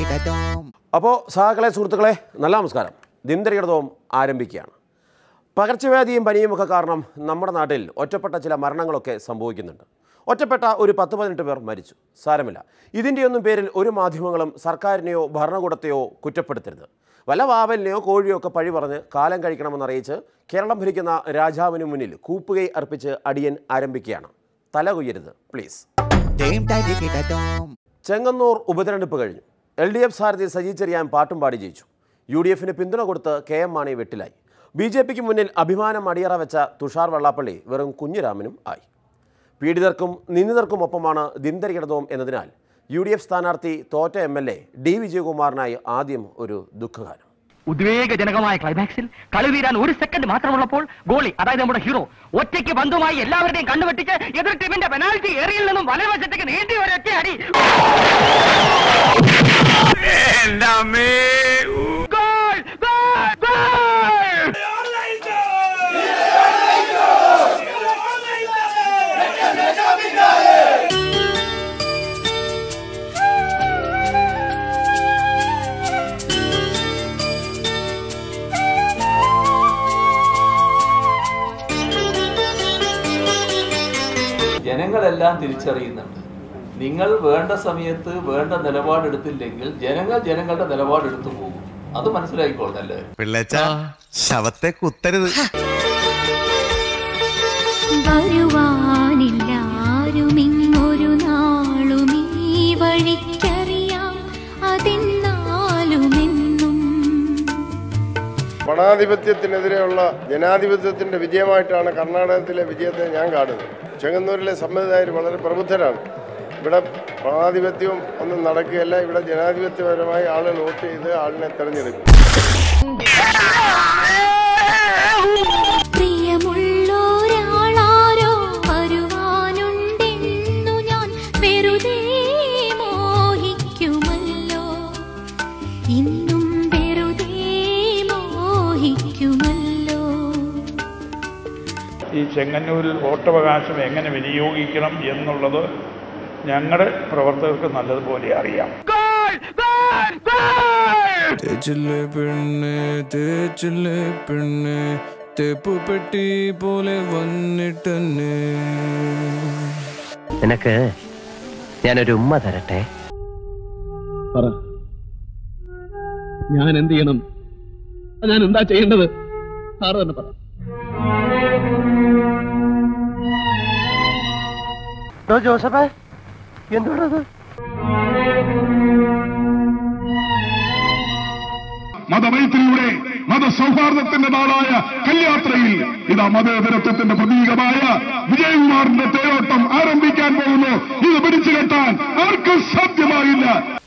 ടികിടറ്റോം അപ്പോൾ സഹാക്കളെ സുഹൃത്തുക്കളെ നല്ല നമസ്കാരം ദിനദരികടതവും ആരംഭിക്കുകയാണ് പകർച്ചവ്യാധിയും പനിയും ഒക്കെ കാരണം നമ്മുടെ നാട്ടിൽ ഒറ്റപ്പെട്ട ചില മരണങ്ങളൊക്കെ സംഭവിക്കുന്നുണ്ട് ഒറ്റപ്പെട്ട ഒരു പത്ത് പതിനെട്ട് പേർ മരിച്ചു സാരമില്ല ഇതിൻ്റെയൊന്നും പേരിൽ ഒരു മാധ്യമങ്ങളും സർക്കാരിനെയോ ഭരണകൂടത്തെയോ കുറ്റപ്പെടുത്തരുത് വല്ല വാവലിനെയോ കോഴിയോ ഒക്കെ പഴി പറഞ്ഞ് കാലം കഴിക്കണമെന്നറിയിച്ച് കേരളം ഭരിക്കുന്ന രാജാവിന് മുന്നിൽ കൂപ്പുകൈ അർപ്പിച്ച് അടിയൻ ആരംഭിക്കുകയാണ് തല ഉയരുത് പ്ലീസ് ടേം ടികിടറ്റോം ചെങ്ങന്നൂർ ഉപതെരഞ്ഞെടുപ്പ് കഴിഞ്ഞു എൽ ഡി എഫ് സ്ഥാനാർത്ഥി സജി ചെറിയാൻ പാട്ടും പാടി ജയിച്ചു യു ഡി എഫിന് പിന്തുണ കൊടുത്ത് കെ എം മാണി വെട്ടിലായി ബി ജെ പിക്ക് മുന്നിൽ അഭിമാനം അടിയറ വെച്ച തുഷാർ വെള്ളാപ്പള്ളി വെറും കുഞ്ഞിരാമനും ആയി പീഡിതർക്കും നിന്ദിതർക്കും ഒപ്പമാണ് ദിനദരികിടതവും എന്നതിനാൽ യു ഡി എഫ് സ്ഥാനാർത്ഥി തോറ്റ എം എൽ എ ഡി വിജയകുമാറിനായി ആദ്യം ഒരു ദുഃഖഗാനം ഉദ്വേഗജനകമായ ക്ലൈമാക്സിൽ കളി തീരാൻ ഒരു സെക്കൻഡ് മാത്രമുള്ളപ്പോൾ ഗോളി അതായത് നമ്മുടെ ഹീറോ ഒറ്റയ്ക്ക് ബന്ധുമായി എല്ലാവരുടെയും കണ്ണുവെട്ടിച്ച് എതിർ ടീമിന്റെ പെനാൽറ്റി ഏറിയിൽ നിന്നും വലവശത്തേക്ക് നീട്ടി ഒരൊറ്റ അടി ഗോൾ! ഗോൾ! ഗോൾ! ജനങ്ങളെല്ലാം തിരിച്ചറിയുന്നുണ്ട് നിങ്ങൾ വേണ്ട സമയത്ത് വേണ്ട നിലപാടെടുത്തില്ലെങ്കിൽ ജനങ്ങൾ ജനങ്ങളുടെ നിലപാടെടുത്തു പോകും അത് മനസ്സിലാക്കിക്കൊള്ളല്ലേ പിള്ളേച്ച ശവത്തെ കുത്തരുത് വരുവാനില്ലാരുമിങ്ങൊരു നാളും ഈ വഴിക്കറിയാം അതെന്നാലുമെന്നും പണാധിപത്യത്തിനെതിരെയുള്ള ജനാധിപത്യത്തിന്റെ വിജയമായിട്ടാണ് കർണാടകത്തിലെ വിജയത്തെ ഞാൻ കാണുന്നത് ചെങ്ങന്നൂരിലെ സമ്മതിദായർ വളരെ പ്രബുദ്ധരാണ് ഇവിടെ പണാധിപത്യവും ഒന്നും നടക്കുകയല്ല ഇവിടെ ജനാധിപത്യപരമായി ആളുകൾ വോട്ട് ചെയ്ത് ആളിനെ തെരഞ്ഞെടുക്കും പ്രിയമുള്ളൊരാളാരോ വരുവാനുണ്ടെന്നു ഞാൻ വെറുതെ മോഹിക്കുമല്ലോ ഇന്നും വെറുതെ മോഹിക്കുമല്ലോ ഈ ചെങ്ങന്നൂരിൽ വോട്ടവകാശം എങ്ങനെ വിനിയോഗിക്കണം എന്നുള്ളത് ഞങ്ങളുടെ പ്രവർത്തകർക്ക് നല്ലതുപോലെ അറിയാം ഗോൾ! ഗോൾ! ഗോൾ! തേച്ചില്ലേ പെണ്ണ് തേച്ചില്ലേ പെണ്ണ് തേപ്പ് പെട്ടി പോലെ വന്നിട്ടെന്നെ നിനക്ക് ഞാനൊരു ഉമ്മ തരട്ടെ പറ ഞാൻ എന്ത് ചെയ്യണം ഞാൻ എന്താ ചെയ്യേണ്ടത് സാറ് തന്നെ പറ ജോസഫേ എന്തുകൊണ്ടത് മതമൈത്രിയുടെ മതസൗഹാർദ്ദത്തിന്റെ നാളായ കല്യാത്രയിൽ ഇതാ മതേതരത്വത്തിന്റെ പ്രതീകമായ വിജയകുമാറിന്റെ തേരോട്ടം ആരംഭിക്കാൻ പോകുന്നു ഇത് പിടിച്ചു കെട്ടാൻ ആർക്കും സാധ്യമായില്ല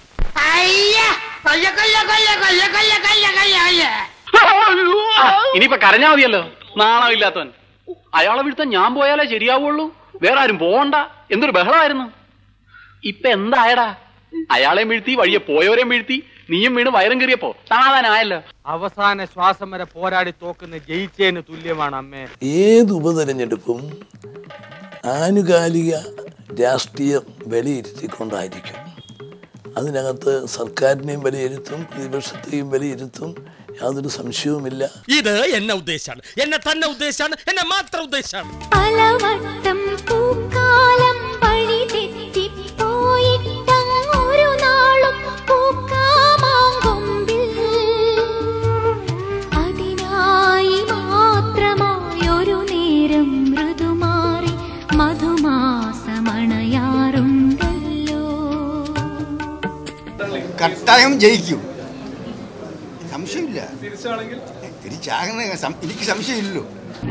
ഇനിയിപ്പൊ കരഞ്ഞാ മതിയല്ലോ നാണമില്ലാത്തവൻ അയാളെ വീഴ്ത്താൻ ഞാൻ പോയാലേ ശരിയാവുള്ളൂ വേറെ ആരും പോവണ്ട എന്തൊരു ബഹളമായിരുന്നു ഇപ്പൊ എന്തായടാ അയാളെയും വീഴ്ത്തി വഴിയെ പോയവരെയും വീഴ്ത്തി നീയും വീണ് വയറും കയറിയപ്പോ സമാധാനായല്ലോ അവസാന ശ്വാസം വരെ പോരാടി തോക്കുന്ന ജയിച്ചതിന് തുല്യമാണ് അമ്മേ ഏത് ഉപതെരഞ്ഞെടുപ്പും ആനുകാലിക രാഷ്ട്രീയം വിലയിരുത്തിക്കൊണ്ടായിരിക്കും അതിനകത്ത് സർക്കാരിനെയും വിലയിരുത്തും പ്രതിപക്ഷത്തെയും വിലയിരുത്തും യാതൊരു സംശയവുമില്ല ഇത് എന്നെ ഉദ്ദേശാണ് എന്നെ തന്നെ ഉദ്ദേശാണ് എന്നെ മാത്രം ഉദ്ദേശാണ് പലവട്ടം പൂക്കാലം വഴി തെറ്റിപ്പോയിട്ടങ്ങൊരു നാളും പൂക്കാമാങ്കൊമ്പിൽ അതിനായി മാത്രമായൊരു നേരം മൃദുമാറി മധുമാസമണയാറുണ്ടല്ലോ കട്ടായം ജയിക്കും സംശയമില്ല തിരിച്ചാകുന്ന സം- എനിക്ക് സംശയമില്ലല്ലോ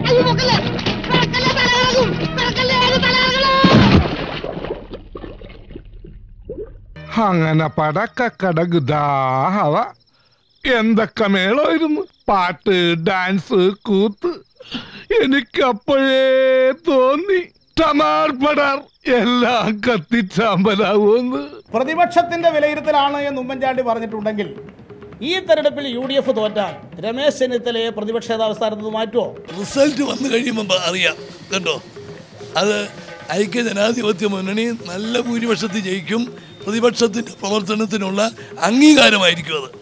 അങ്ങനെ പടക്കടകുദാഹവ എന്തൊക്കെ മേളമായിരുന്നു പാട്ട് ഡാൻസ് കൂത്ത് എനിക്കപ്പോഴേ തോന്നി ടമാർ പടാർ എല്ലാം കത്തിച്ചാമ്പലാവുമെന്ന് പ്രതിപക്ഷത്തിന്റെ വിലയിരുത്തലാണ് എന്ന് ഉമ്മൻചാണ്ടി പറഞ്ഞിട്ടുണ്ടെങ്കിൽ ഈ തെരഞ്ഞെടുപ്പിൽ യു ഡി എഫ് തോറ്റാൽ രമേശ് ചെന്നിത്തലയെ പ്രതിപക്ഷ നേതാവ് സ്ഥാനത്ത് നിന്ന് മാറ്റുമോ റിസൾട്ട് വന്നു കഴിയുമ്പോൾ അറിയാം കേട്ടോ അത് ഐക്യ ജനാധിപത്യ മുന്നണി നല്ല ഭൂരിപക്ഷത്തിൽ ജയിക്കും പ്രതിപക്ഷത്തിന്റെ പ്രവർത്തനത്തിനുള്ള അംഗീകാരമായിരിക്കും അത്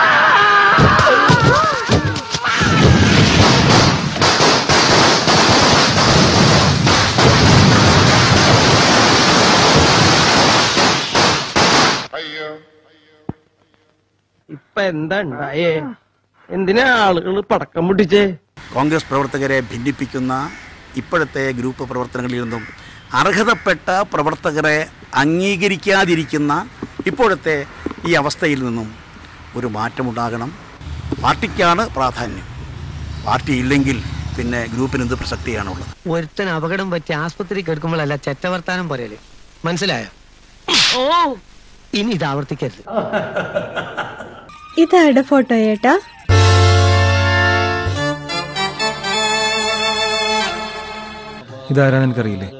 ഇപ്പൊ എന്താ ഉണ്ടായേ എന്തിനാ ആളുകൾ പടക്കം പൊട്ടിച്ചേ കോൺഗ്രസ് പ്രവർത്തകരെ ഭിന്നിപ്പിക്കുന്ന ഇപ്പോഴത്തെ ഗ്രൂപ്പ് പ്രവർത്തനങ്ങളിൽ നിന്നും അർഹതപ്പെട്ട പ്രവർത്തകരെ അംഗീകരിക്കാതിരിക്കുന്ന ഇപ്പോഴത്തെ ഈ അവസ്ഥയിൽ നിന്നും ഒരു മാറ്റമുണ്ടാകണം പാർട്ടിക്കാണ് പ്രാധാന്യം പാർട്ടി ഇല്ലെങ്കിൽ പിന്നെ ഗ്രൂപ്പിന് എന്ത് പ്രസക്തിയാണുള്ളത് ഒരുത്തൻ അപകടം പറ്റി ആസ്പത്രി കിടക്കുമ്പോഴല്ല ചെറ്റവർത്താനം പറയല് മനസ്സിലായോ ഓ ഇനി ഇത് ആവർത്തിക്കരുത് ഇതാരുടെ ഫോട്ടോ ഏട്ടാ ഇതാരാന്ന് എനിക്കറിയില്ലേ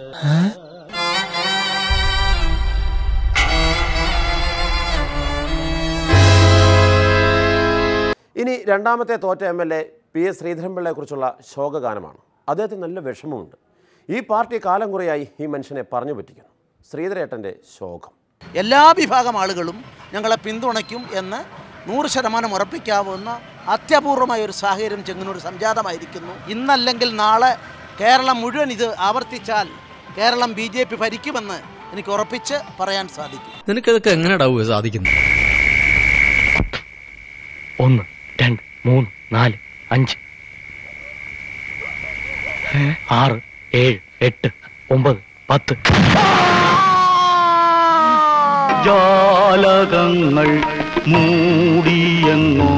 ഇനി രണ്ടാമത്തെ തോറ്റ M L A P S ശ്രീധരൻപിള്ളയെക്കുറിച്ചുള്ള ശോകഗാനമാണ് അദ്ദേഹത്തിന് നല്ല വിഷമമുണ്ട് ഈ പാർട്ടി കാലം കുറയായി ഈ മനുഷ്യനെ പറഞ്ഞു പറ്റിക്കുന്നു ശ്രീധരേട്ടൻ്റെ ശോകം എല്ലാ വിഭാഗം ആളുകളും ഞങ്ങളെ പിന്തുണയ്ക്കും എന്ന് നൂറ് ശതമാനം ഉറപ്പിക്കാവുന്ന അത്യപൂർവമായ ഒരു സാഹചര്യം ചെങ്ങന്നൂർ സംജാതമായിരിക്കുന്നു ഇന്നല്ലെങ്കിൽ നാളെ കേരളം മുഴുവൻ ഇത് ആവർത്തിച്ചാൽ കേരളം ബി ജെ പി ഭരിക്കുമെന്ന് എനിക്ക് ഉറപ്പിച്ച് പറയാൻ സാധിക്കും നിനക്കിതൊക്കെ എങ്ങനെയാടാവുക സാധിക്കുന്നത് ഒന്ന് രണ്ട് മൂന്ന് നാല് അഞ്ച് ഏ, ആറ് ഏഴ് എട്ട് ഒമ്പത് പത്ത് ജാലകങ്ങൾ മൂടിയെങ്ങോ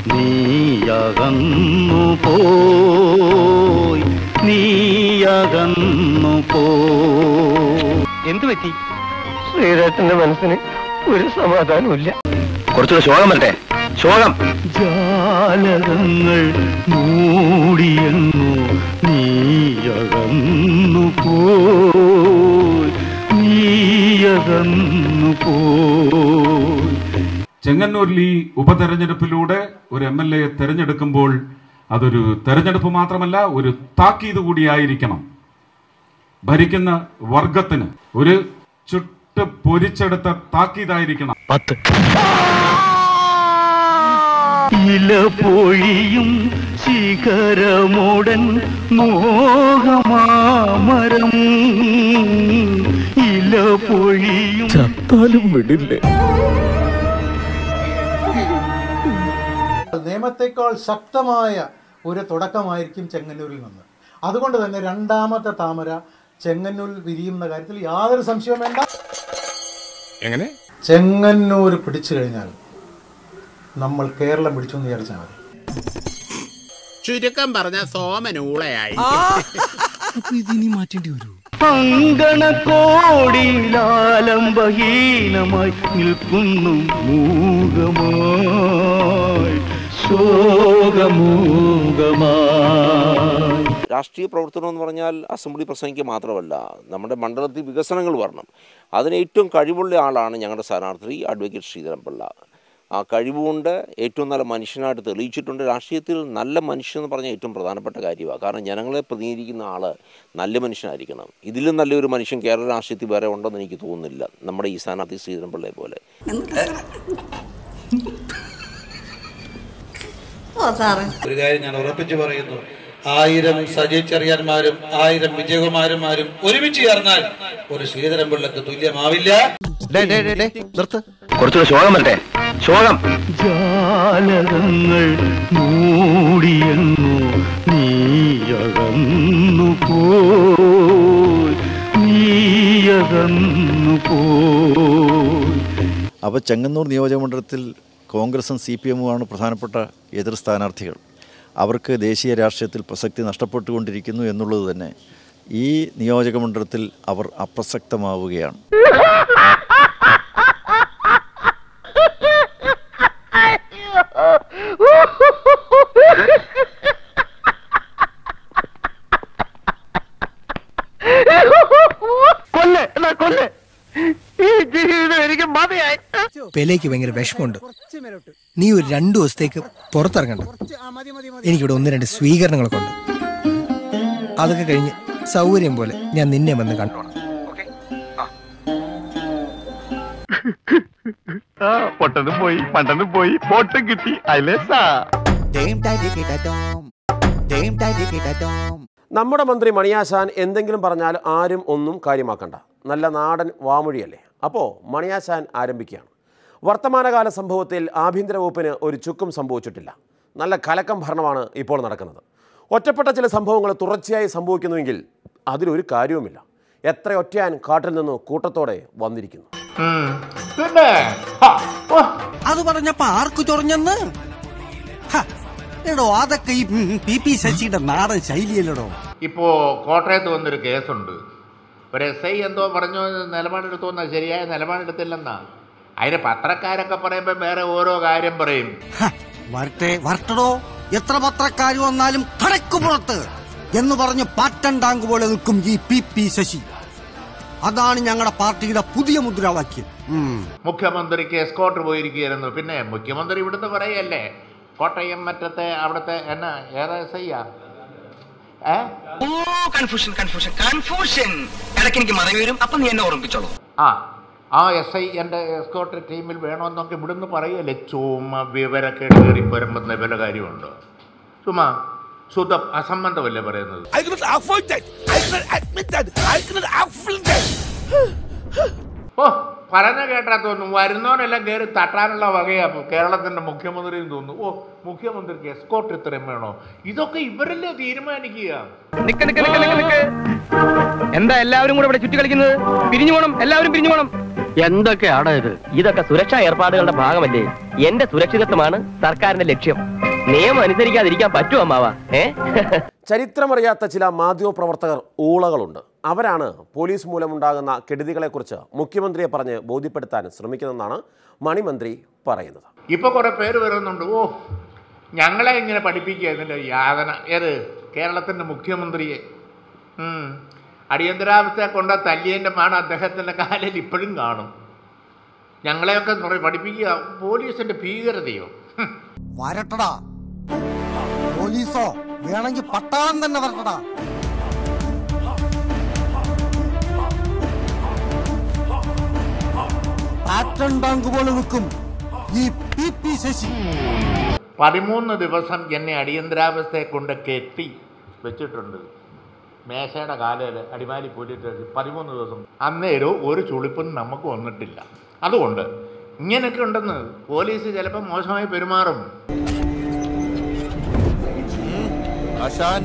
നീയകന്നു പോയി നീയകന്നു പോയി എന്തു പറ്റി ശ്രീരേട്ടന്റെ മനസ്സിന് ഒരു സമാധാനമില്ല കുറച്ചുകൂടെ ശോകം വരട്ടെ ശോകം ജാലകങ്ങൾ മൂടിയെങ്ങോ നീയകന്നു പോയി നീയകന്നു പോയി ചെങ്ങന്നൂരിൽ ഈ ഉപതെരഞ്ഞെടുപ്പിലൂടെ ഒരു എം എൽ എ തെരഞ്ഞെടുക്കുമ്പോൾ അതൊരു തെരഞ്ഞെടുപ്പ് മാത്രമല്ല ഒരു താക്കീത് കൂടിയായിരിക്കണം ഭരിക്കുന്ന വർഗത്തിന് ഒരു ചുട്ട് പൊരിച്ചെടുത്ത താക്കീതായിരിക്കണം പത്ത് ഇല പൊഴിയും ശിഖരമുടൻ മോഹമാമരം ഇല പൊഴിയും ചത്താലും വിടില്ലേ നിയമത്തെക്കാൾ ശക്തമായ ഒരു തുടക്കമായിരിക്കും ചെങ്ങന്നൂരിൽ നിന്ന് അതുകൊണ്ട് തന്നെ രണ്ടാമത്തെ താമര ചെങ്ങന്നൂരിൽ വിരിയുന്ന കാര്യത്തിൽ യാതൊരു സംശയവും വേണ്ട എങ്ങനെ ചെങ്ങന്നൂർ പിടിച്ചു കഴിഞ്ഞാൽ നമ്മൾ കേരളം പിടിച്ചു എന്ന് വിചാരിച്ചാൽ മതി ചുരുക്കം പറഞ്ഞ സോമനൂളയായി ഇതിനി മാറ്റേണ്ടി വരൂ അങ്കണക്കോടിയിലാലംബഹീനമായി നിൽക്കുന്നു മൂകമായി ശോകമൂകമായി രാഷ്ട്രീയ പ്രവർത്തനം എന്ന് പറഞ്ഞാൽ അസംബ്ലി പ്രസംഗിക്കുക മാത്രമല്ല നമ്മുടെ മണ്ഡലത്തിൽ വികസനങ്ങൾ വരണം അതിന് ഏറ്റവും കഴിവുള്ള ആളാണ് ഞങ്ങളുടെ സ്ഥാനാർത്ഥി അഡ്വക്കേറ്റ് ശ്രീധരൻപിള്ള ആ കഴിവുകൊണ്ട് ഏറ്റവും നല്ല മനുഷ്യനായിട്ട് തെളിയിച്ചിട്ടുണ്ട് രാഷ്ട്രീയത്തിൽ നല്ല മനുഷ്യൻ എന്ന് പറഞ്ഞാൽ ഏറ്റവും പ്രധാനപ്പെട്ട കാര്യമാണ് കാരണം ജനങ്ങളെ പ്രതിനിധീകരിക്കുന്ന ആൾ നല്ല മനുഷ്യനായിരിക്കണം ഇതിലും നല്ലൊരു മനുഷ്യൻ കേരള രാഷ്ട്രീയത്തിൽ വേറെ ഉണ്ടെന്ന് എനിക്ക് തോന്നുന്നില്ല നമ്മുടെ ഈ സ്ഥാനാർത്ഥി ശ്രീധരൻപിള്ളയെ പോലെ ഒരു കാര്യം ഞാൻ ഉറപ്പിച്ചു പറയുന്നു ആയിരം സജീവ് ചെറിയാന്മാരും ആയിരം വിജയകുമാരന്മാരും ഒരുമിച്ച് ചേർന്നാൽ ഒരു ശ്രീധരൻപിള്ളക്ക് തുല്യമാവില്ല നിർത്ത് കുറച്ചുകൂടെ ശോകം വരട്ടെ ശോകം ജാലകങ്ങൾ മൂടിയെന്നു നീയകന്നു പോയി നീയകന്നു പോയി അപ്പോൾ ചെങ്ങന്നൂർ നിയോജകമണ്ഡലത്തിൽ കോൺഗ്രസും സി പി എമ്മുമാണ് പ്രധാനപ്പെട്ട എതിർ സ്ഥാനാർത്ഥികൾ അവർക്ക് ദേശീയ രാഷ്ട്രീയത്തിൽ പ്രസക്തി നഷ്ടപ്പെട്ടുകൊണ്ടിരിക്കുന്നു എന്നുള്ളത് തന്നെ ഈ നിയോജകമണ്ഡലത്തിൽ അവർ അപ്രസക്തമാവുകയാണ് കൊല്ലെ എന്നാ കൊല്ലെ ഈ ജീവിതം എനിക്ക് മതിയായി പെലേക്ക് ഭയങ്കര വിഷമമുണ്ട് നീ ഒരു രണ്ടു ദിവസത്തേക്ക് പുറത്തിറങ്ങണ്ട എനിക്കിവിടെ ഒന്ന് രണ്ട് സ്വീകരണങ്ങളൊക്കെ ഉണ്ട് അതൊക്കെ കഴിഞ്ഞ് സൗകര്യം പോലെ ഞാൻ നിന്നെ വന്ന് കണ്ടോളാം പൊട്ടനും പോയി പണ്ടനും പോയി പൊട്ടും കിട്ടി അയലേസാ നമ്മുടെ മന്ത്രി മണിയാശാൻ എന്തെങ്കിലും പറഞ്ഞാൽ ആരും ഒന്നും കാര്യമാക്കണ്ട നല്ല നാടൻ വാമൊഴിയല്ലേ അപ്പോൾ മണിയാശാൻ ആരംഭിക്കുകയാണ് വർത്തമാനകാല സംഭവത്തിൽ ആഭ്യന്തര വകുപ്പിന് ഒരു ചുക്കും സംഭവിച്ചിട്ടില്ല നല്ല കലക്കം ഭരണമാണ് ഇപ്പോൾ നടക്കുന്നത് ഒറ്റപ്പെട്ട ചില സംഭവങ്ങൾ തുടർച്ചയായി സംഭവിക്കുന്നുവെങ്കിൽ അതിലൊരു കാര്യവുമില്ല എത്ര ഒറ്റയാൻ കാട്ടിൽ നിന്ന് കൂട്ടത്തോടെ വന്നിരിക്കുന്നു അത് പറഞ്ഞപ്പോ ആർക്കു ചൊറിഞ്ഞെന്ന് ഹ, എടോ അതൊക്കെ ഈ പി പി ശശിയുടെ നാടൻ ശൈലിയല്ലടോ ഇപ്പോ കോട്ടയത്ത് വന്നൊരു കേസുണ്ട് ഒരു എസ് ഐ എന്തോ പറഞ്ഞു നിലപാടെടുത്തോന്നാ ശരിയായ നിലപാടെടുത്തില്ലെന്നാ അതിന് പത്രക്കാരൊക്കെ പറയുമ്പോൾ വേറെ ഓരോ കാര്യം പറയും വരട്ടെ വരട്ടടോ എത്ര പത്രക്കാർ വന്നാലും കടക്കു പുറത്ത് എന്ന് പറഞ്ഞ് പാറ്റൻ ടാങ്ക് പോലെ നിൽക്കും ഈ പി പി ശശി അതാണ് ഞങ്ങളുടെ പാർട്ടിയുടെ പുതിയ മുദ്രാവാക്യം ഉം. മുഖ്യമന്ത്രിക്ക് എസ്കോട്ട് പോയിരിക്കുകയായിരുന്നു പിന്നെ മുഖ്യമന്ത്രി ഇവിടുന്ന് പറയല്ലേ കോട്ടയം മറ്റത്തെ അവിടുത്തെ എന്നാ ഏതാ എസ് ഐയാ ഏ ഓ കൺഫ്യൂഷൻ കൺഫ്യൂഷൻ കൺഫ്യൂഷൻ ഇടയ്ക്ക് എനിക്ക് മറവി വരും അപ്പൊ നീ എന്നെ ഓർമ്മിപ്പിച്ചോളൂ ആ ആ എസ് ഐ എൻ്റെ എസ്കോട്ട് ടീമിൽ വേണമെന്നൊക്കെ ഇവിടുന്ന് പറയല്ലേ ചുമ്മാ വിവരക്കേട് കയറി വരുമ്പോൾ വല്ല കാര്യമുണ്ടോ ചുമ്മാ ശുദ്ധ അസംബന്ധമല്ലേ പറയുന്നത് I cannot afford that. I cannot admit that. I cannot afford that. ഓ പറഞ്ഞ കേട്ടാ തോന്നുന്നു വരുന്നവനെല്ലാം കയറി തട്ടാനുള്ള വകയാ കേരളത്തിന്റെ മുഖ്യമന്ത്രിയും തോന്നുന്നു ഓ മുഖ്യമന്ത്രിക്ക് എസ്കോട്ട് ഇത്രയും വേണോ ഇതൊക്കെ ഇവരല്ലേ തീരുമാനിക്കുക നിക്ക് നിക്ക് നിക്ക് നിക്ക് നിക്ക് എന്താ എല്ലാവരും കൂടെ ഇവിടെ ചുറ്റി കളിക്കുന്നത് പിരിഞ്ഞു പോണം എല്ലാവരും പിരിഞ്ഞു പോണം എന്തൊക്കെയാണ് ഇത് ഇതൊക്കെ സുരക്ഷാ ഏർപ്പാടുകളുടെ ഭാഗമല്ലേ എന്റെ സുരക്ഷിതത്വമാണ് സർക്കാരിന്റെ ലക്ഷ്യം നിയമം അനുസരിക്കാതിരിക്കാൻ പറ്റുമോ അമ്മാവ ഏ ചരിത്രമറിയാത്ത ചില മാധ്യമപ്രവർത്തകർ ഊളകളുണ്ട് അവരാണ് പോലീസ് മൂലമുണ്ടാകുന്ന കെടുതികളെക്കുറിച്ച് മുഖ്യമന്ത്രിയെ പറഞ്ഞ് ബോധ്യപ്പെടുത്താൻ ശ്രമിക്കുന്നതെന്നാണ് മണിമന്ത്രി പറയുന്നത് ഇപ്പൊ കുറെ പേര് വരുന്നുണ്ട് ഓ ഞങ്ങളെ ഇങ്ങനെ പഠിപ്പിക്കുക ഇതിന്റെ യാതന ഏത് കേരളത്തിന്റെ മുഖ്യമന്ത്രിയെ ഉം. അടിയന്തരാവസ്ഥ കൊണ്ട തല്ലിയൻ്റെ മാണ് അദ്ദേഹത്തിൻ്റെ കാലിൽ ഇപ്പോഴും കാണും ഞങ്ങളെയൊക്കെ പറ- പഠിപ്പിക്കുക പോലീസിന്റെ ഭീകരതയോ ഹും. വരട്ടടാ പോലീസോ വേണമെങ്കിൽ പട്ടാളം തന്നെ വരട്ടടാ പാറ്റൻ ടാങ്ക് പോലെ നിൽക്കും ഈ പി പി ശശി പതിമൂന്ന് ദിവസം എന്നെ അടിയന്തരാവസ്ഥയെ കൊണ്ട് കെട്ടി വെച്ചിട്ടുണ്ട് മേശയുടെ കാലയിൽ അടിമാലി പോയിട്ട് പതിമൂന്ന് ദിവസം അന്നേരം ഒരു ചുളിപ്പും നമുക്ക് വന്നിട്ടില്ല അതുകൊണ്ട് ഇങ്ങനെയൊക്കെ ഉണ്ടെന്ന് പോലീസ് ചിലപ്പോൾ മോശമായി പെരുമാറും ആശാൻ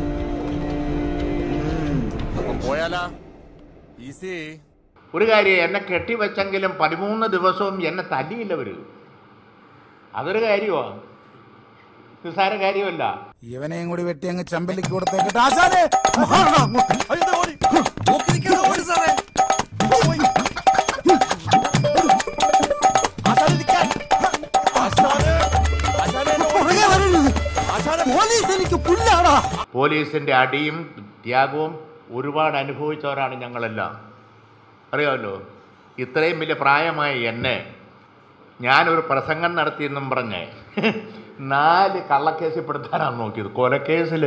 അപ്പം പോയാലാ ഈസി ഒരു കാര്യം എന്നെ കെട്ടിവെച്ചെങ്കിലും പതിമൂന്ന് ദിവസവും എന്നെ തല്ലിയില്ലവർ അതൊരു കാര്യമാണ് നിസ്സാര കാര്യമല്ല ഇവനെയും കൂടി വെട്ടി അങ്ങ് ചമ്പലിക്ക് കൊടുത്തേക്കിട്ട് ആശാനെ മഹാറാ അങ്ങോട്ട്. അയ്യോ, ദേ ഓടി. നോക്കി നിൽക്കാതെ ഓടി സാറേ. ആശാനെ നിൽക്കാൻ. ആശാനെ. ആശാനെ ഓടി. പുറകെ വരരുത് പോലീസ് എനിക്ക് പുല്ലാടാ പോലീസിന്റെ അടിയും ത്യാഗവും ഒരുപാട് അനുഭവിച്ചവരാണ് ഞങ്ങളെല്ലാം അറിയാമല്ലോ ഇത്രയും വലിയ പ്രായമായ എന്നെ ഞാനൊരു പ്രസംഗം നടത്തിയെന്നും പറഞ്ഞ് നാല് കള്ളക്കേസിൽ പെടുത്താനാണ് നോക്കിയത് കൊലക്കേസിൽ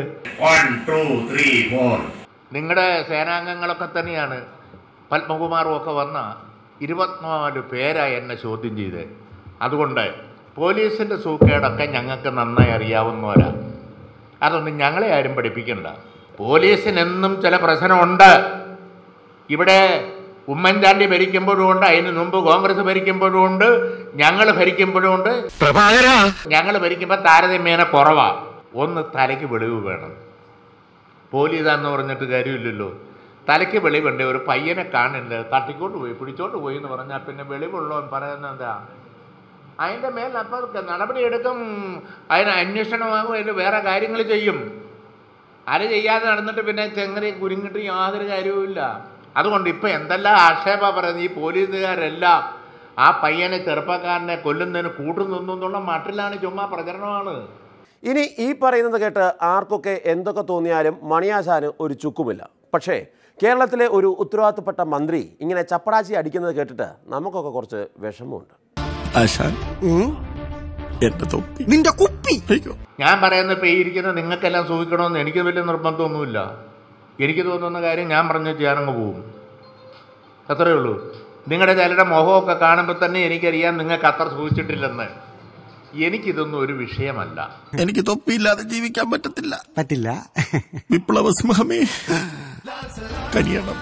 നിങ്ങളുടെ സേനാംഗങ്ങളൊക്കെ തന്നെയാണ് പത്മകുമാറും ഒക്കെ വന്ന ഇരുപത്തിനാല് പേരായി എന്നെ ചോദ്യം ചെയ്ത് അതുകൊണ്ട് പോലീസിൻ്റെ സൂക്കേടൊക്കെ ഞങ്ങൾക്ക് നന്നായി അറിയാവുന്നവരാ അതൊന്നും ഞങ്ങളെ ആരും പഠിപ്പിക്കണ്ട പോലീസിനെന്നും ചില പ്രശ്നമുണ്ട് ഇവിടെ ഉമ്മൻചാണ്ടി ഭരിക്കുമ്പോഴും ഉണ്ട് അതിന് മുമ്പ് കോൺഗ്രസ് ഭരിക്കുമ്പോഴും ഉണ്ട് ഞങ്ങൾ ഭരിക്കുമ്പോഴും ഉണ്ട് ഞങ്ങൾ ഭരിക്കുമ്പോൾ താരതമ്യേന കുറവാ ഒന്ന് തലയ്ക്ക് വെളിവ് വേണം പോലീസാന്ന് പറഞ്ഞിട്ട് കാര്യമില്ലല്ലോ തലയ്ക്ക് വെളിവുണ്ട് ഒരു പയ്യനെ കാണില്ല തട്ടിക്കോട്ട് പോയി പിടിച്ചോട്ട് പോയി എന്ന് പറഞ്ഞാൽ പിന്നെ വെളിവുള്ളവൻ പറയുന്നത് എന്താ അതിൻ്റെ മേൽ അപ്പോൾ നടപടി എടുക്കും അതിന് അന്വേഷണമാകും അതിന് വേറെ കാര്യങ്ങൾ ചെയ്യും അത് ചെയ്യാതെ നടന്നിട്ട് പിന്നെ ചെങ്ങറി കുരുങ്ങിട്ട് യാതൊരു കാര്യവുമില്ല അതുകൊണ്ട് ഇപ്പം എന്തെല്ലാം ആക്ഷേപ പറയുന്നത് ഈ പോലീസുകാരെല്ലാം ആ പയ്യനെ ചെറുപ്പക്കാരനെ കൊല്ലുന്നതിന് കൂട്ടുനിന്നു എന്നുള്ള മട്ടിലാണ് ചുമ്മാ പ്രചരണമാണ് ഇനി ഈ പറയുന്നത് കേട്ട് ആർക്കൊക്കെ എന്തൊക്കെ തോന്നിയാലും മണിയാശാന് ഒരു ചുക്കുമില്ല പക്ഷേ കേരളത്തിലെ ഒരു ഉത്തരവാദിത്തപ്പെട്ട മന്ത്രി ഇങ്ങനെ ചപ്പടാച്ചി അടിക്കുന്നത് കേട്ടിട്ട് നമുക്കൊക്കെ കുറച്ച് വിഷമമുണ്ട് ആശാൻ എന്റെ തൊപ്പി നിന്റെ കുപ്പി ഞാൻ പറയുന്നത് ഇപ്പോൾ ഈ ഇരിക്കുന്ന നിങ്ങൾക്കെല്ലാം സൂഹിക്കണമെന്ന് എനിക്ക് വലിയ നിർബന്ധമൊന്നുമില്ല എനിക്ക് തോന്നുന്ന കാര്യം ഞാൻ പറഞ്ഞ ചെയ്യാനങ്ങ് പോവും അത്രയേ ഉള്ളൂ നിങ്ങളുടെ ചിലരുടെ മുഖമൊക്കെ കാണുമ്പോൾ തന്നെ എനിക്കറിയാം നിങ്ങൾക്ക് അത്ര സൂക്ഷിച്ചിട്ടില്ലെന്ന് എനിക്കിതൊന്നും ഒരു വിഷയമല്ല എനിക്ക് തൊപ്പിയില്ലാതെ ജീവിക്കാൻ പറ്റത്തില്ല പറ്റില്ല വിപ്ലവ സിംഹമേ കരിയണം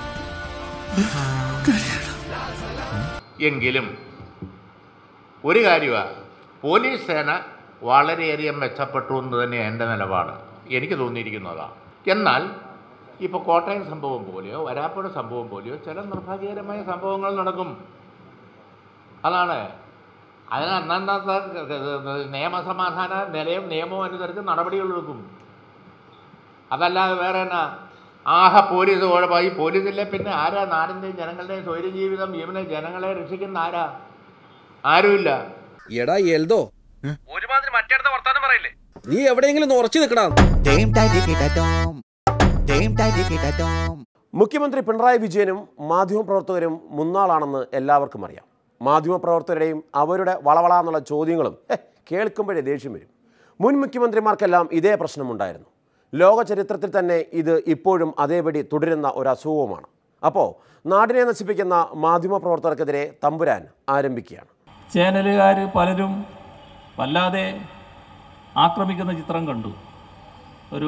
എങ്കിലും ഒരു കാര്യമാണ് പോലീസ് സേന വളരെയധികം മെച്ചപ്പെട്ടു എന്ന് തന്നെയാണ് എൻ്റെ നിലപാട് എനിക്ക് തോന്നിയിരിക്കുന്നതാണ് എന്നാൽ ഇപ്പോൾ കോട്ടയം സംഭവം പോലെയോ വരാപ്പുഴ സംഭവം പോലെയോ ചില നിർഭാഗ്യകരമായ സംഭവങ്ങൾ നടക്കും അതാണ് അതിന് അന്നന്നത്തെ നിയമസമാധാന നിലയും നിയമവും അനുസരിച്ച് നടപടികളെടുക്കും അതല്ലാതെ വേറെ എന്നാ ആഹ പോലീസ് കുഴപ്പമായി പോലീസില്ലേ പിന്നെ ആരാ നാടിൻ്റെയും ജനങ്ങളുടെയും സ്വൈര ജീവിതം ഇവനെ ജനങ്ങളെ രക്ഷിക്കുന്ന ആരാ ആരുമില്ല എടാ എൽദോ ഒരുമാതിരി മറ്റേടത്തെ വർത്താനം പറയില്ലേ നീ എവിടെയെങ്കിലും ഒന്ന് ഉറച്ചു നിൽക്കടാ മുഖ്യമന്ത്രി പിണറായി വിജയനും മാധ്യമപ്രവർത്തകരും മുന്നാളാണെന്ന് എല്ലാവർക്കും അറിയാം മാധ്യമപ്രവർത്തകരുടെയും അവരുടെ വളവള എന്നുള്ള ചോദ്യങ്ങളും ഹെ, കേൾക്കുമ്പോഴേ ദേഷ്യം വരും മുൻ മുഖ്യമന്ത്രിമാർക്കെല്ലാം ഇതേ പ്രശ്നമുണ്ടായിരുന്നു ലോക ചരിത്രത്തിൽ തന്നെ ഇത് ഇപ്പോഴും അതേപടി തുടരുന്ന ഒരു അസുഖവുമാണ് അപ്പോൾ നാടിനെ നശിപ്പിക്കുന്ന മാധ്യമപ്രവർത്തകർക്കെതിരെ തമ്പുരാൻ ആരംഭിക്കുകയാണ് ചാനലുകാർ പലരും വല്ലാതെ ആക്രമിക്കുന്ന ചിത്രം കണ്ടു ഒരു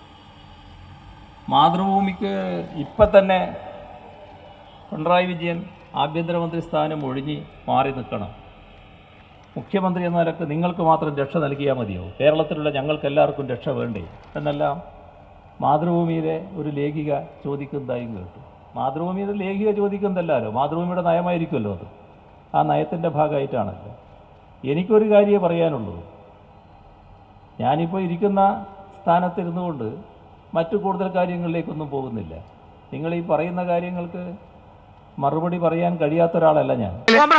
മാതൃഭൂമിക്ക് ഇപ്പം തന്നെ പിണറായി വിജയൻ ആഭ്യന്തരമന്ത്രി സ്ഥാനം ഒഴിഞ്ഞ് മാറി നിൽക്കണം മുഖ്യമന്ത്രി എന്ന നിലക്ക് നിങ്ങൾക്ക് മാത്രം രക്ഷ നൽകിയാൽ മതിയോ കേരളത്തിലുള്ള ഞങ്ങൾക്ക് എല്ലാവർക്കും രക്ഷ വേണ്ടേ എന്നെല്ലാം മാതൃഭൂമിയിലെ ഒരു ലേഖിക ചോദിക്കുന്നതായും കേട്ടു മാതൃഭൂമിയുടെ ലേഖിക ചോദിക്കുന്നതല്ലല്ലോ മാതൃഭൂമിയുടെ നയമായിരിക്കുമല്ലോ അത് ആ നയത്തിൻ്റെ ഭാഗമായിട്ടാണല്ലോ എനിക്കൊരു കാര്യമേ പറയാനുള്ളൂ ഞാനിപ്പോൾ ഇരിക്കുന്ന സ്ഥാനത്തിരുന്നു കൊണ്ട് മറ്റു കൂടുതൽ കാര്യങ്ങളിലേക്കൊന്നും പോകുന്നില്ല നിങ്ങൾ ഈ പറയുന്ന കാര്യങ്ങൾക്ക് മറുപടി പറയാൻ കഴിയാത്ത ഒരാളല്ല ഞാൻ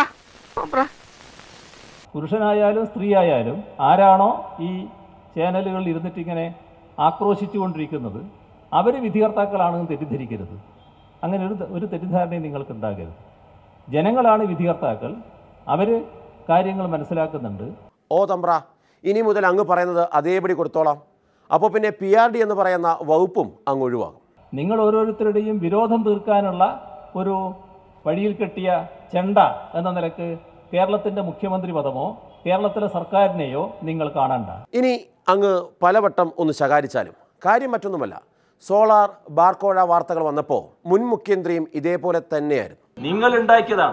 പുരുഷനായാലും സ്ത്രീ ആയാലും ആരാണോ ഈ ചാനലുകളിൽ ഇരുന്നിട്ട് ഇങ്ങനെ ആക്രോശിച്ചുകൊണ്ടിരിക്കുന്നത് അവർ വിധികർത്താക്കളാണെന്ന് തെറ്റിദ്ധരിക്കരുത് അങ്ങനെ ഒരു ഒരു തെറ്റിദ്ധാരണയും നിങ്ങൾക്ക് ഉണ്ടാകരുത് ജനങ്ങളാണ് വിധികർത്താക്കൾ അവർ കാര്യങ്ങൾ മനസ്സിലാക്കുന്നുണ്ട് ഓ തമ്പ്ര ഇനി മുതൽ അങ്ങ് പറയുന്നത് അതേപടി കൊടുത്തോളാം അപ്പോൾ പിന്നെ പി ആർ ഡി എന്ന് പറയുന്ന വകുപ്പും അങ്ങ് ഒഴിവാകും നിങ്ങൾ ഓരോരുത്തരുടെയും വിരോധം തീർക്കാനുള്ള ഒരു വഴിയിൽ കെട്ടിയ ചെണ്ട എന്ന നിലക്ക് കേരളത്തിൻ്റെ മുഖ്യമന്ത്രി പദമോ കേരളത്തിലെ സർക്കാരിനെയോ നിങ്ങൾ കാണണ്ട ഇനി അങ്ങ് പലവട്ടം ഒന്ന് ശകാരിച്ചാലും കാര്യം മറ്റൊന്നുമല്ല സോളാർ ബാർക്കോഴ വാർത്തകൾ വന്നപ്പോൾ മുൻ മുഖ്യമന്ത്രിയും ഇതേപോലെ തന്നെയായിരുന്നു നിങ്ങൾ ഉണ്ടാക്കിയതാണ്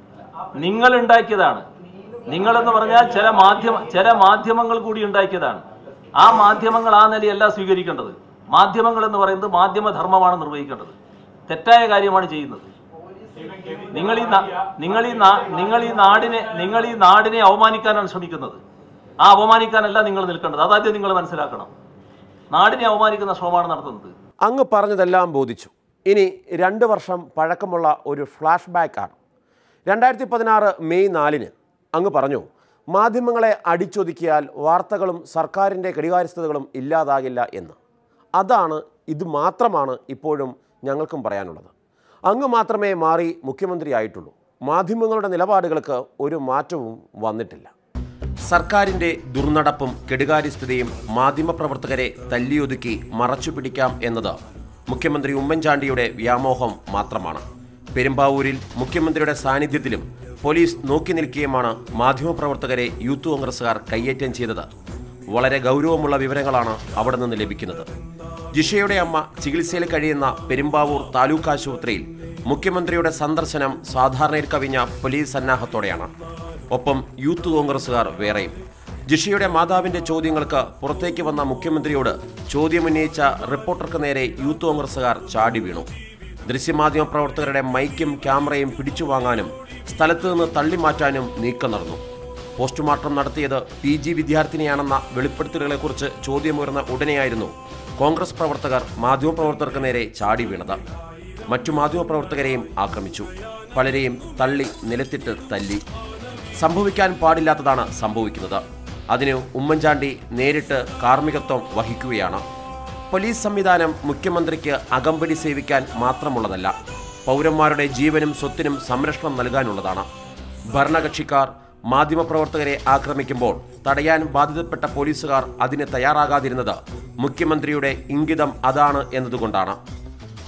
നിങ്ങൾ ഉണ്ടാക്കിയതാണ് നിങ്ങളെന്ന് പറഞ്ഞാൽ ചില മാധ്യമ ചില മാധ്യമങ്ങൾ കൂടി ഉണ്ടാക്കിയതാണ് ആ മാധ്യമങ്ങൾ ആ നിലയല്ല സ്വീകരിക്കേണ്ടത് മാധ്യമങ്ങൾ എന്ന് പറയുന്നത് മാധ്യമധർമ്മമാണ് നിർവഹിക്കേണ്ടത് തെറ്റായ കാര്യമാണ് ചെയ്യുന്നത് നിങ്ങൾ ഈ നാ- നിങ്ങൾ ഈ നാ- നിങ്ങൾ ഈ നാടിനെ നിങ്ങൾ ഈ നാടിനെ അവമാനിക്കാനാണ് ശ്രമിക്കുന്നത് ആ അപമാനിക്കാനല്ല നിങ്ങൾ നിൽക്കേണ്ടത് അതാദ്യം നിങ്ങൾ മനസ്സിലാക്കണം നാടിനെ അവമാനിക്കുന്ന ശ്രമമാണ് നടത്തുന്നത് അങ്ങ് പറഞ്ഞതെല്ലാം ബോധിച്ചു ഇനി രണ്ട് വർഷം പഴക്കമുള്ള ഒരു ഫ്ലാഷ് ബാക്ക് ആണ് രണ്ടായിരത്തി പതിനാറ് മെയ് നാലിന് അങ്ങ് പറഞ്ഞു മാധ്യമങ്ങളെ അടിച്ചൊതുക്കിയാൽ വാർത്തകളും സർക്കാരിൻ്റെ ഘടികാരസ്ഥതകളും ഇല്ലാതാകില്ല എന്ന് അതാണ് ഇത് മാത്രമാണ് ഇപ്പോഴും ഞങ്ങൾക്കും പറയാനുള്ളത് അങ്ങ് മാത്രമേ മാറി മുഖ്യമന്ത്രിയായിട്ടുള്ളൂ മാധ്യമങ്ങളുടെ നിലപാടുകൾക്ക് ഒരു മാറ്റവും വന്നിട്ടില്ല സർക്കാരിൻ്റെ ദുർനടപ്പും കെടുകാര്യസ്ഥതയും മാധ്യമപ്രവർത്തകരെ തല്ലിയൊതുക്കി മറച്ചു പിടിക്കാം എന്നത് മുഖ്യമന്ത്രി ഉമ്മൻചാണ്ടിയുടെ വ്യാമോഹം മാത്രമാണ് പെരുമ്പാവൂരിൽ മുഖ്യമന്ത്രിയുടെ സാന്നിധ്യത്തിലും പോലീസ് നോക്കി നിൽക്കുകയുമാണ് മാധ്യമപ്രവർത്തകരെ യൂത്ത് കോൺഗ്രസുകാർ കയ്യേറ്റം ചെയ്തത് വളരെ ഗൗരവമുള്ള വിവരങ്ങളാണ് അവിടെ നിന്ന് ലഭിക്കുന്നത് ജിഷയുടെ അമ്മ ചികിത്സയിൽ കഴിയുന്ന പെരുമ്പാവൂർ താലൂക്ക് ആശുപത്രിയിൽ മുഖ്യമന്ത്രിയുടെ സന്ദർശനം സാധാരണയിൽ കവിഞ്ഞ പോലീസ് സന്നാഹത്തോടെയാണ് ഒപ്പം യൂത്ത് കോൺഗ്രസുകാർ വേറെയും ജിഷയുടെ മാതാവിന്റെ ചോദ്യങ്ങൾക്ക് പുറത്തേക്ക് വന്ന മുഖ്യമന്ത്രിയോട് ചോദ്യമുന്നയിച്ച റിപ്പോർട്ടർക്ക് നേരെ യൂത്ത് കോൺഗ്രസുകാർ ചാടി വീണു ദൃശ്യമാധ്യമ പ്രവർത്തകരുടെ മൈക്കും ക്യാമറയും പിടിച്ചുവാങ്ങാനും സ്ഥലത്ത് നിന്ന് തള്ളിമാറ്റാനും നീക്കം നടന്നു പോസ്റ്റ്മോർട്ടം നടത്തിയത് പി ജി വിദ്യാർത്ഥിനിയാണെന്ന വെളിപ്പെടുത്തലുകളെക്കുറിച്ച് ചോദ്യമുയർന്ന ഉടനെയായിരുന്നു കോൺഗ്രസ് പ്രവർത്തകർ മാധ്യമപ്രവർത്തകർക്ക് നേരെ ചാടി വീണത് മറ്റു മാധ്യമപ്രവർത്തകരെയും ആക്രമിച്ചു പലരെയും തള്ളി നിലത്തിട്ട് തല്ലി സംഭവിക്കാൻ പാടില്ലാത്തതാണ് സംഭവിക്കുന്നത് അതിന് ഉമ്മൻചാണ്ടി നേരിട്ട് കാർമ്മികത്വം വഹിക്കുകയാണ് പോലീസ് സംവിധാനം മുഖ്യമന്ത്രിക്ക് അകമ്പടി സേവിക്കാൻ മാത്രമുള്ളതല്ല പൗരന്മാരുടെ ജീവനും സ്വത്തിനും സംരക്ഷണം നൽകാനുള്ളതാണ് ഭരണകക്ഷിക്കാർ മാധ്യമപ്രവർത്തകരെ ആക്രമിക്കുമ്പോൾ തടയാൻ ബാധിതപ്പെട്ട പോലീസുകാർ അതിന് തയ്യാറാകാതിരുന്നത് മുഖ്യമന്ത്രിയുടെ ഇംഗിതം അതാണ് എന്നതുകൊണ്ടാണ്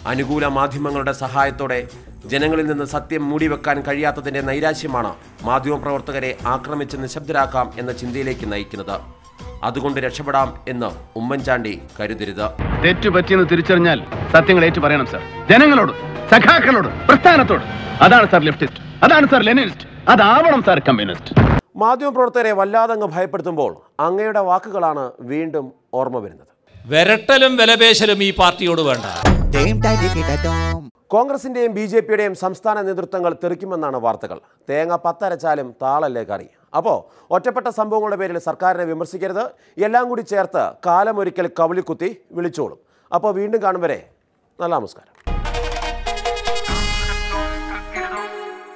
അനുകൂല മാധ്യമങ്ങളുടെ സഹായത്തോടെ ജനങ്ങളിൽ നിന്ന് സത്യം മൂടിവെക്കാൻ കഴിയാത്തതിന്റെ നൈരാശ്യമാണ് മാധ്യമപ്രവർത്തകരെ ആക്രമിച്ച് നിശബ്ദരാക്കാം എന്ന ചിന്തയിലേക്ക് നയിക്കുന്നത് അതുകൊണ്ട് രക്ഷപ്പെടാം എന്ന് ഉമ്മൻചാണ്ടി കരുതരുത് തെറ്റുപറ്റിയെന്ന് തിരിച്ചറിഞ്ഞാൽ സത്യങ്ങൾ ഏറ്റു പറയണം സാർ ജനങ്ങളോട് സഖാക്കളോട് പ്രസ്ഥാനത്തോട് അതാണ് സാർ ലെഫ്റ്റിസ്റ്റ് അതാണ് സാർ ലെനിനിസ്റ്റ് അതാവണം സാർ കമ്മ്യൂണിസ്റ്റ് മാധ്യമപ്രവർത്തകരെ വല്ലാതങ്ങ് ഭയപ്പെടുത്തുമ്പോൾ അങ്ങയുടെ വാക്കുകളാണ് വീണ്ടും ഓർമ്മ വരുന്നത് വിരട്ടലും വിലപേശലും ഈ പാർട്ടിയോട് വേണ്ട കോൺഗ്രസിന്റെയും ബി ജെ പിയുടെയും സംസ്ഥാന നേതൃത്വങ്ങൾ തെറിക്കുമെന്നാണ് വാർത്തകൾ തേങ്ങ പത്തരച്ചാലും താളല്ലേ കറി അപ്പോൾ ഒറ്റപ്പെട്ട സംഭവങ്ങളുടെ പേരിൽ സർക്കാരിനെ വിമർശിക്കരുത് എല്ലാം കൂടി ചേർത്ത് കാലമൊരിക്കൽ കവിളിക്കുത്തി വിളിച്ചോളും അപ്പോൾ വീണ്ടും കാണും വരെ നല്ല നമസ്കാരം